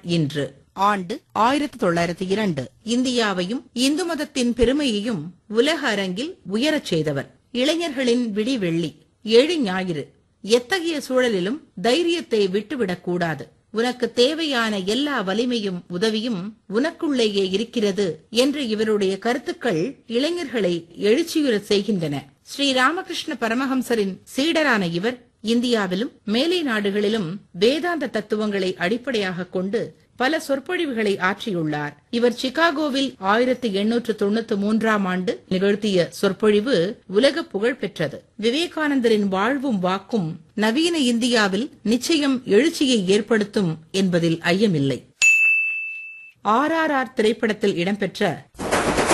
இன்று ஆண்டு ஆயிரத்தி தொள்ளாயிரத்தி இரண்டு இந்தியாவையும் இந்து மதத்தின் பெருமையையும் உலக அரங்கில் உயரச் செய்தவர் இளைஞர்களின் விடிவெள்ளி ஏழு ஞாயிறு எத்தகைய சூழலிலும் தைரியத்தை விட்டுவிடக் கூடாது உனக்கு தேவையான எல்லா வலிமையும் உதவியும் உனக்குள்ளேயே இருக்கிறது என்று இவருடைய கருத்துக்கள் இளைஞர்களை எழுச்சியுறச் செய்கின்றன ஸ்ரீ ராமகிருஷ்ண பரமஹம்சரின் சீடரான இவர் இந்தியாவிலும் மேலை நாடுகளிலும் வேதாந்த தத்துவங்களை அடிப்படையாக கொண்டு பல சொற்பொழிவுகளை ஆற்றியுள்ளார் இவர் சிகாகோவில் ஆயிரத்தி எண்ணூற்று தொண்ணூத்தி மூன்றாம் ஆண்டு நிகழ்த்திய சொற்பொழிவு உலக புகழ் பெற்றது விவேகானந்தரின் வாழ்வும் வாக்கும் நவீன இந்தியாவில் நிச்சயம் எழுச்சியை ஏற்படுத்தும் என்பதில் ஐயமில்லை ஆர் ஆர் ஆர் திரைப்படத்தில் இடம்பெற்ற